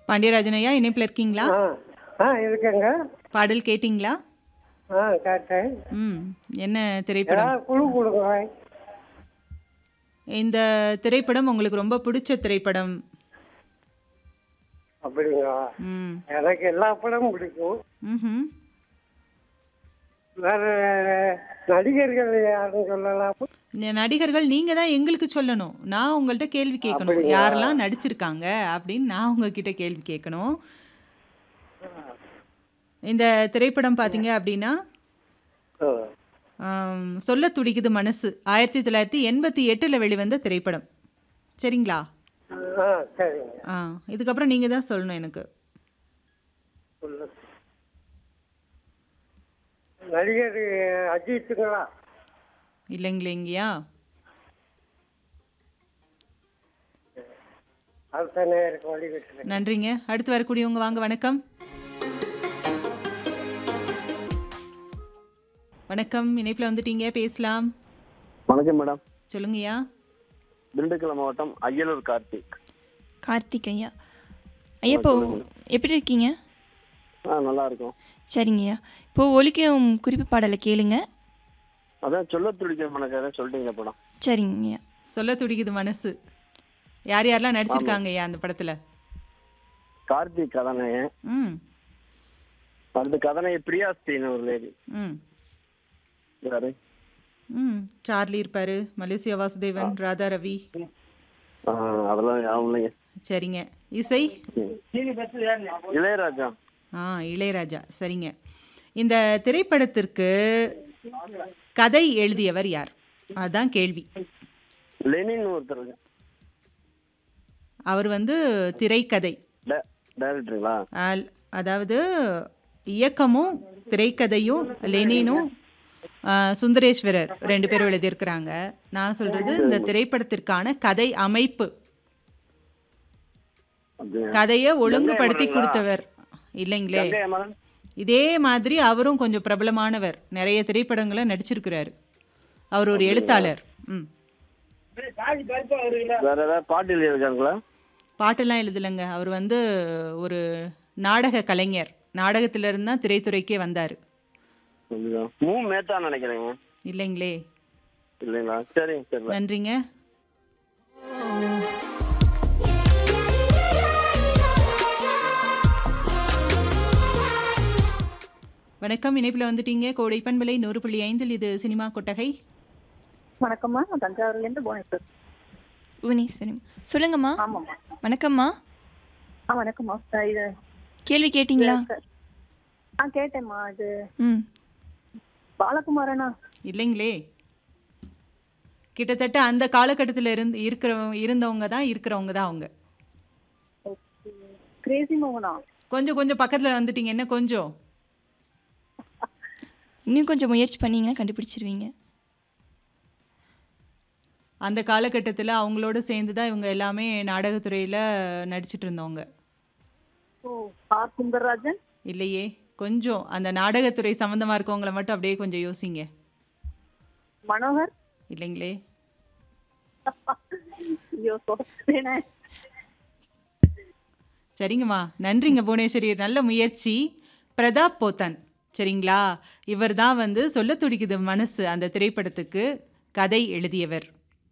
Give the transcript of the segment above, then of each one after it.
பாண்டியராஜன் ஐயா இணைப்பில் இருக்கீங்களா ஆ ஆ இருக்கேங்க பாடல் கேட்டிங்களா ஆ கேட்டேன் ம் என்ன திரைப்படம் ஏதாவது குழு கொடுங்க இந்த திரைப்படம் உங்களுக்கு ரொம்ப பிடிச்ச திரைப்படம் அப்படிங்களா ம் எனக்கு எல்லா படமும் பிடிக்கும் ம்ஹும். வேற நடிகர்கள் யாருன்னு சொல்லலாம் இந்த நடிகர்கள் நீங்க தான் எங்களுக்கு சொல்லணும் நான் உங்கள்கிட்ட கேள்வி கேட்கணும் அப்படிங்களா? யாரெல்லாம் நடிச்சிருக்காங்க அப்படின்னு நான் உங்ககிட்ட கேள்வி கேட்கணும் இந்த திரைப்படம் பார்த்தீங்க அப்படின்னா ஆ. ஆம், சொல்ல துடிக்குது மனசு ஆயிரத்தி தொள்ளாயிரத்தி எண்பத்தி எட்டில் வெளிவந்த திரைப்படம் சரிங்களா ஆ சரிங்க ஆ இதுக்கப்புறம் நீங்கள் தான் சொல்லணும் எனக்கு சொல்லு. நடிகர் அஜித்துங்களா இல்லைங்களேங்கய்யா அடுத்த நேருக்கு வழி கட்டுறேன் நன்றிங்க அடுத்து வரக்கூடியவங்க வாங்க வணக்கம் வணக்கம் இணைப்பில் வந்துட்டீங்க பேசலாம் வணக்கம் மேடம் சொல்லுங்கய்யா திண்டுக்கல் மாவட்டம் அய்யலூர் கார்த்திக் கார்த்திக் ஐயா ஐயா இப்போ எப்படி இருக்கீங்க ஆ நல்லா இருக்கும் சரிங்கய்யா இப்போ ஒலிக்கும் குறிப்பு பாடலை கேளுங்க அதான் சொல்ல துடிக்கிற மனக்கார சொல்லிட்டீங்க படம் சரிங்கய்யா சொல்ல துடிக்குது மனசு யார் யாரெல்லாம் நடிச்சிருக்காங்க ஐயா அந்த படத்தில் கார்த்திக் கதாநாயகன் ம் அடுத்து கதாநாயகி பிரியா ஸ்ரீன்னு ஒரு லேடி ம் யாரு ம் சார்லி இருப்பாரு மலேசியா வாசுதேவன் ராதா ரவி ஆ, அதெல்லாம் ஞாபகம் இல்லைங்க சரிங்க இசை ம். இளையராஜா ஆ இளையராஜா சரிங்க இந்த திரைப்படத்திற்கு கதை எழுதியவர் யார் அதுதான் கேள்வி லெனின் ஒருத்தர் அவர் வந்து திரைக்கதை டே- டைரக்டருங்களா ஆல்- அதாவது இயக்கமும் திரைக்கதையும் லெனினும் ஆ, சுந்தரேஸ்வரர் ரெண்டு பேரும் எழுதியிருக்கிறாங்க நான் சொல்றது இந்த திரைப்படத்திற்கான கதை அமைப்பு அப்படியா? கதையை ஒழுங்குபடுத்தி கொடுத்தவர் இல்லைங்களே கங்கை அமரன் இதே மாதிரி அவரும் கொஞ்சம் பிரபலமானவர் நிறைய திரைப்படங்களை நடிச்சிருக்கிறாரு அவர் ஒரு எழுத்தாளர் ம் வேற ஏதாவது பாட்டு எழுதியிருக்காங்களா பாட்டெல்லாம் எழுதலைங்க அவர் வந்து ஒரு நாடக கலைஞர் நாடகத்திலிருந்து தான் திரைத்துறைக்கே வந்தார் அப்படியா? மூ மேத்தா நினைக்கிறேங்க இல்லைங்களே இல்லைங்களா சரிங்க சரி நன்றிங்க வணக்கம் இணைப்பில் வந்துட்டீங்க கோடை பண்பலை நூறு புள்ளி ஐந்தில் இது சினிமா கொட்டகை வணக்கம்மா நான் தஞ்சாவூர்ல இருந்து புவனேஸ்வர் புவனேஸ்வரி சொல்லுங்கம்மா ஆமாம்மா வணக்கம்மா ஆ வணக்கம்மா அஹ் இது கேள்வி கேட்டிங்களா ஆ கேட்டேம்மா இது ம் பாலகுமாரனா இல்லைங்களே கிட்டத்தட்ட அந்த காலகட்டத்தில் இருந்து இருக்கிறவங்க இருந்தவங்க தான் இருக்கிறவங்க தான் அவங்க கிரேசி மோகனா கொஞ்சம் கொஞ்சம் பக்கத்தில் வந்துட்டீங்க என்ன கொஞ்சம் இன்னும் கொஞ்சம் முயற்சி பண்ணீங்கன்னா கண்டுபிடிச்சிருவீங்க அந்த காலகட்டத்தில் அவங்களோட சேர்ந்து தான் இவங்க எல்லாமே நாடகத்துறையில் நடிச்சிட்டு இருந்தவங்க ஓ ஆர் சுந்தரராஜன் இல்லையே கொஞ்சம் அந்த நாடகத்துறை சம்மந்தமாக இருக்கவங்கள மட்டும் அப்படியே கொஞ்சம் யோசிங்க மனோகர் இல்லைங்களே ஐயோ சொல்றேனே சரிங்கம்மா நன்றிங்க புவனேஸ்வரி நல்ல முயற்சி பிரதாப் போத்தன் சரிங்களா இவர் தான் வந்து சொல்ல துடிக்குது மனசு அந்த திரைப்படத்துக்கு கதை எழுதியவர்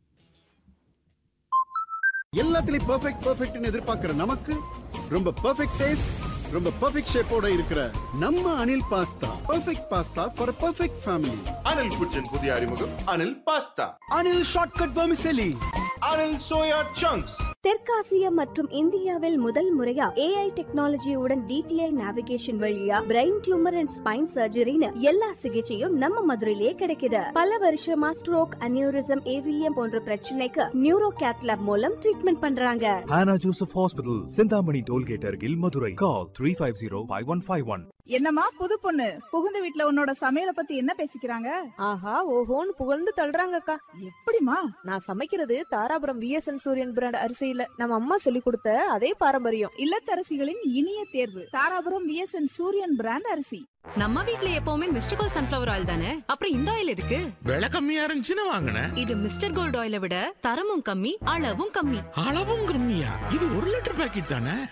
எல்லாத்துலயும் பெர்ஃபெக்ட் பெர்ஃபெக்ட்னு எதிர்பார்க்கிற நமக்கு ரொம்ப பெர்ஃபெக்ட் டேஸ்ட் ரொம்ப பெர்ஃபெக்ட் ஷேப்போட இருக்கிற நம்ம Anil pasta perfect pasta for perfect family Anil kitchen புதிய அறிமுகம் Anil pasta Anil shortcut vermicelli Anil soya chunks தெற்காசியா மற்றும் இந்தியாவில் முதல் முறையா ஏஐ டெக்னாலஜியுடன் டிடிஐ நேவிகேஷன் வழியா பிரெயின் டியூமர் அண்ட் ஸ்பைன் சர்ஜரின்னு எல்லா சிகிச்சையும் நம்ம மதுரையிலேயே கிடைக்குது பல வருஷமா ஸ்ட்ரோக் அனியூரிசம் ஏவிஎம் போன்ற பிரச்சனைக்கு நியூரோ கேத்லாப் மூலம் ட்ரீட்மெண்ட் பண்றாங்க Hannah Joseph Hospital, Sindhamani Tollgate Argil, Madurai. Call 350-5151. என்னம்மா புது பொண்ணு புகுந்த வீட்ல உன்னோட சமையல பத்தி என்ன பேசிக்கிறாங்க ஆஹா ஓஹோன்னு புகழ்ந்து தள்ளுறாங்கக்கா எப்படிமா நான் சமைக்கிறது தாராபுரம் விஎஸ்என் சூரியன் பிராண்ட் அரிசியில நம்ம அம்மா சொல்லி கொடுத்த அதே பாரம்பரியம் இல்லத்தரசிகளின் இனிய தேர்வு தாராபுரம் விஎஸ்என் சூரியன் பிராண்ட் அரிசி நம்ம வீட்ல எப்பவுமே மிஸ்டர் கோல்ட் சன்ஃபிளவர் ஆயில் தானே அப்புறம் இந்த ஆயில் எதுக்கு விலை கம்மியா இருந்துச்சுன்னு வாங்கினேன் இது மிஸ்டர் கோல்ட் ஆயிலை விட தரமும் கம்மி அளவும் கம்மி அளவும் கம்மியா இது ஒரு லிட்டர் பாக்கெட் தானே